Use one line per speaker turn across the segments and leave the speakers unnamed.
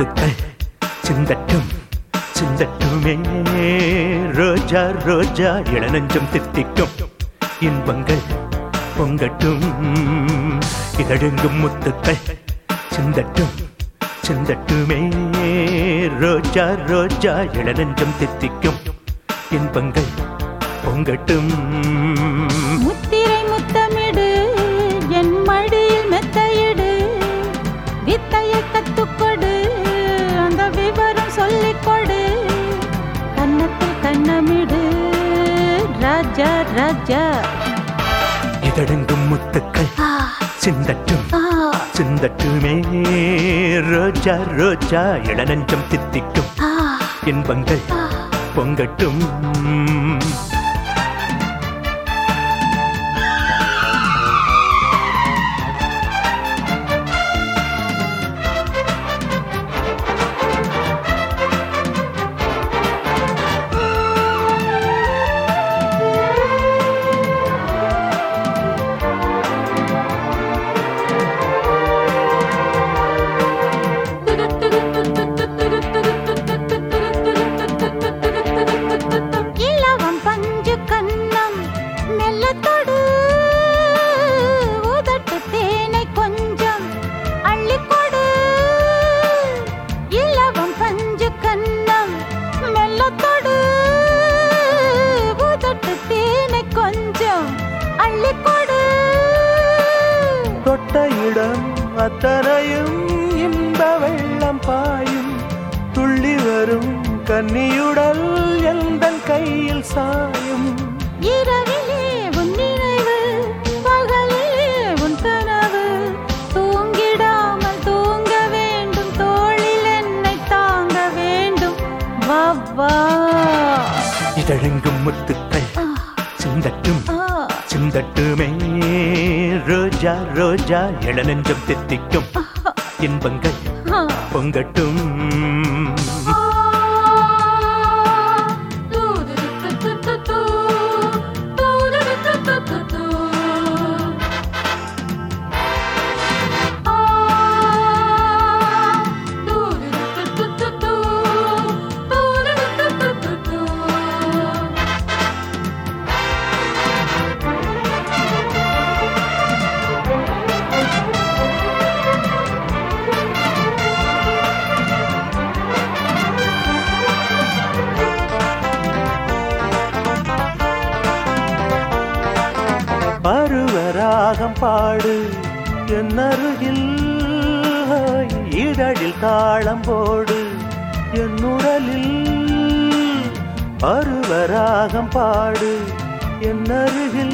முத்துக்கள் சிந்தட்டும் சிந்தட்டுமே ரோஜா ரோஜா இளநஞ்சம் தித்திக்கும் இன்பங்கள் பொங்கட்டும் இதழுங்கும் முத்துக்கள் சிந்தட்டும் சிந்தட்டுமே ரோஜா ரோஜா இளநஞ்சம் தித்திக்கும் இன்பங்கள் பொங்கட்டும்
முத்திரை முத்தமிடு என் மடியில் மெத்தையிடு வித்தையை கத்துக்கொடு அந்த விவரம் சொல்லிக் கொடு கன்னத்தில் கண்ணமிடு ராஜா ராஜா
இதழுங்கும் முத்துக்கள் சிந்தட்டும் சிந்தட்டுமே ரோஜா ரோஜா இளநஞ்சம் தித்திக்கும் இன்பங்கள் பொங்கட்டும்
இலவம் பஞ்சு கண்ணம் மெல்லத்தொடு உதட்டு தேனை கொஞ்சம் அள்ளிக்கொடு இலவம் பஞ்சு கண்ணம் மெல்லத்தொடு உதட்டு தேனை கொஞ்சம் அள்ளிக்கொடு
தொட்ட இடம் அத்தனையும் இன்ப வெள்ளம் பாயும் துள்ளி வரும் கன்னியுடல் எந்த கையில் சாயும்
இரவிலே உன் நினைவு பகலிலே உன் கனவு தூங்கிடாமல் தூங்க வேண்டும் தோளில் என்னை தாங்க வேண்டும் வா வா
இதழுங்கும் முத்துக்கள் சிந்தட்டும்
ஆ,
சிந்தட்டுமே ரோஜா ரோஜா இளநெஞ்சம் தித்திக்கும் இன்பங்கள்
ஆ.
பொங்கட்டும் பருவராகம் பாடு என் அருகில் இதழில் தாளம் போடு என் உடலில் பருவராகம் பாடு என் அருகில்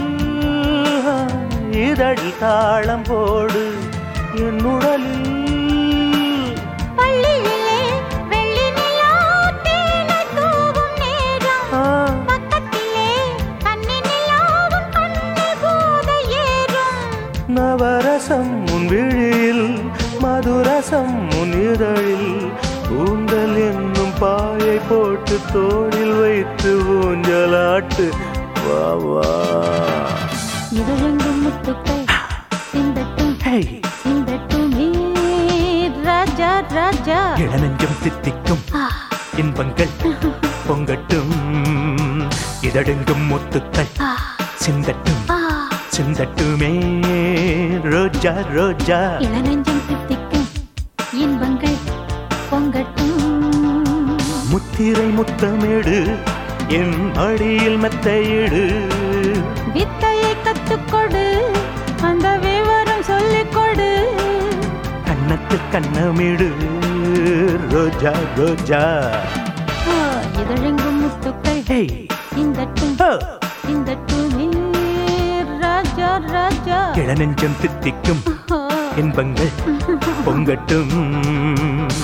இதழில் தாளம் போடு என் உடலில்
பள்ளியிலே வெள்ளி நிலா தேனை தூவும் நேரம்
ஆ,
பக்கத்திலே கன்னி நிலாவும் கண்ணில் போதை ஏறும்
நவரசம் உன் விழியில் மதுரசம் உன் இதழில் ஊந்தல் என்னும் பாயை போட்டு தோளில் வைத்து ஊஞ்சலாட்டு வா வா
இதழெங்கும் முத்துக்கள் சிந்தட்டும்
ஹேய்,
சிந்தட்டுமே ராஜா ராஜா
இளநெஞ்சம் தித்திக்கும்
ஆ,
இன்பங்கள் பொங்கட்டும் இதழெங்கும் முத்துக்கள்
ஆ,
சிந்தட்டும்
ஆ.
சிந்தட்டுமே ரோஜா ரோஜா
இளநெஞ்சம் தித்திக்கும் இன்பங்கள் பொங்கட்டும்
முத்திரை முத்தமிடு என் அடியில் மெத்தையிடு
வித்தையை கத்துக்கொடு அந்த விவரம் சொல்லிக் கொடு
கண்ணத்து கண்ணமிடு ரோஜா ரோஜா
ஆ, இதழெங்கும் முத்துக்கள்
ஹேய்
சிந்தட்டும்
ஹோ,
சிந்தட்டுமே ராஜா ராஜா
இளநெஞ்சம் தித்திக்கும்
ஆ.
இன்பங்கள் பொங்கட்டும்